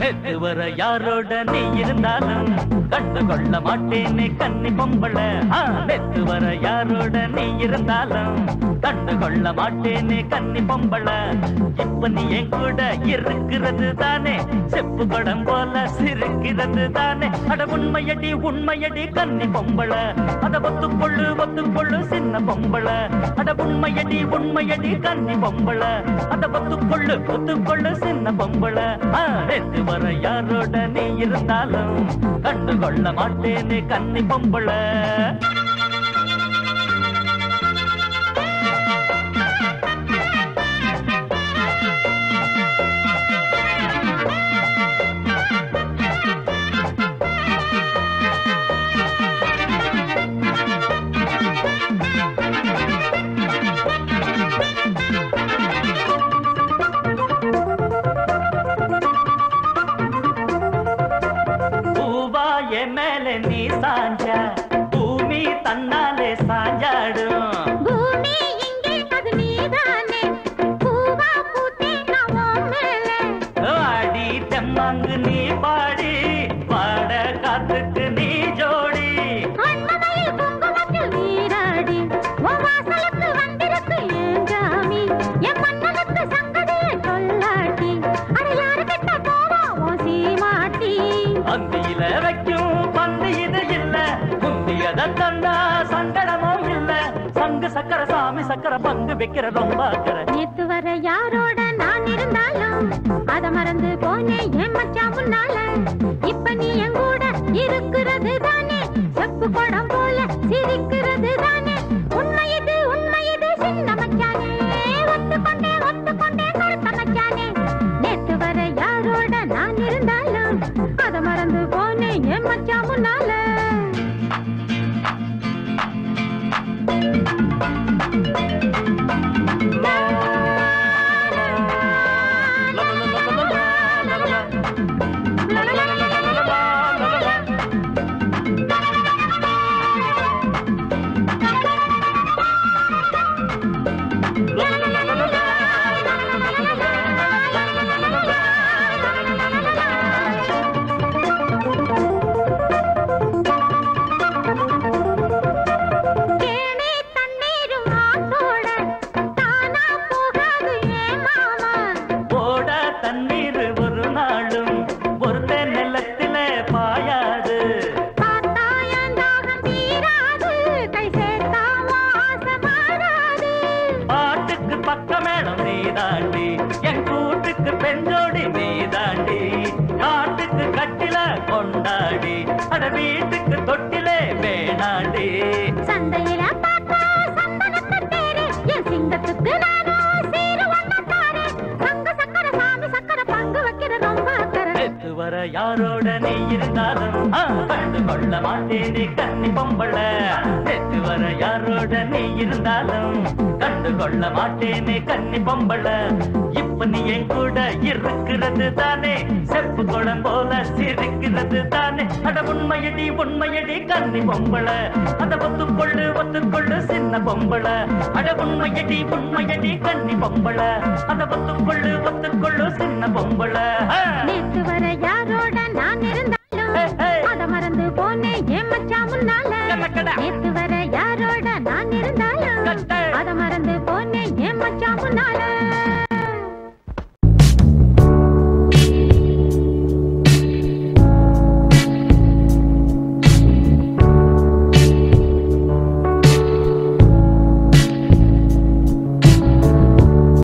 நேத்து வர யாரோட நீ இருந்தாலும் கண்டு கொள்ள மாட்டேனே கன்னி பொம்பள ஆ, நேத்து வர யாரோட நீ இருந்தாலும் கண்டு கொள்ள மாட்டேனே கன்னி பொம்பள இப்ப நீ என் கூட இருக்கிறது தானே செப்பு படம் போல சிரிக்கிறது தானே அட உண்மையடி உண்மையடி கன்னி பொம்பள அத ஒத்துக்கொள்ளு ஒத்துக்கொள்ளு சின்ன பொம்பள அட உண்மையடி உண்மையடி கன்னி பொம்பள அத ஒத்துக்கொள்ளு ஒத்துக்கொள்ளு சின்ன பொம்பள ஆ, நேத்து வர யாரோட நீ இருந்தாலும் கண்டு கொள்ள மாட்டேனே கன்னி பொம்பள பூவா என் மேல நீ சாஞ்சா பூமி தன்னாலே சாஞ்சாடும் பூமி இங்கே அது நீதானே பூவா பூத்தேன் நான் உன் மேலே ஆடி தெம்மாங்கு நீ பாடி பாட காத்துக்கு நீ ஜோடி அண்ணமையில் குங்குமத்தில் நீராடி உன் வாசலுக்கு வந்திருக்கு என் ஜாமி என் மன்னனுக்கு சங்கதியை சொல்லாட்டி அட யாரு கிட்ட போவா உன் சீமாட்டி அந்தியில வைக்கும் பந்து இது இல்ல முந்தியத தந்தா சங்கடமும் இல்ல சங்கு சக்கர சாமி சக்கர பங்கு வைக்கிற ரொம்ப அக்கறை நேத்து வர யாரோட நான் இருந்தாலும் அத மறந்து போனேன் என் மச்சான் முன்னால இப்ப நீ என் கூட இருக்கிறது தானே செப்பு குடம் போல சிரிக்கிறது தானே உண்மை இது உண்மை இது சின்ன மச்சானே ஒத்துக்கொண்டே ஒத்துக்கொண்டே கருத்த மச்சானே நேத்து வர யாரோட நான் இருந்தாலும் அத மறந்து போனேன் என் மச்சான் முன்னால கேணி தண்ணீரும் ஆத்தோட தானா போகாது ஏன் மாமா ஓட தண்ணீர் ஒரு நாளும் ஒரு நிலத்திலே பாயாது பார்த்தா என் தாகம் தீராது கை சேர்த்தா ஆசை மாறாது பாட்டுக்கு பக்க மேடம் நீ தாண்டி என் கூட்டுக்கு பெஞ்சோடி நீ தாண்டி காட்டுக்கு கட்டில கொண்டாடி அட வீட்டுக்கு தொட்டிலே வேணாண்டி சந்தையில பார்த்தா சந்தனத்தை தேரு என் சிங்கத்துக்கு நானும் சீரு ஒண்ணா தாரு சங்க சக்கர சாமி சக்கர பங்கு வைக்கிற ரொம்ப அக்கறை நேத்து வர யாரோட நீ இருந்தாலும் ஆ, கண்டு கொள்ள மாட்டேனே கன்னி பொம்பள நேத்து வர யாரோட நீ இருந்தாலும் கண்டு கொள்ள மாட்டேனே கன்னி பொம்பள இப்ப நீ என் கூட இருக்கிறது தானே செப்பு குளம் போல சிரிக்கிறது தானே அட உண்மையடி உண்மையடி கன்னி பொம்பள அத ஒத்துக்கொள்ளு ஒத்துக்கொள்ளு சின்ன பொம்பள அட உண்மையடி உண்மையடி கன்னி பொம்பள அத ஒத்துக்கொள்ளு ஒத்துக்கொள்ளு சின்ன பொம்பள ஆ. நேத்து வர யாரோட நான் இருந்தாலும் ஹே, ஹே. அத மறந்து போனேன் என் மச்சான் முன்னால கலக்கடா. நேத்து வர யாரோட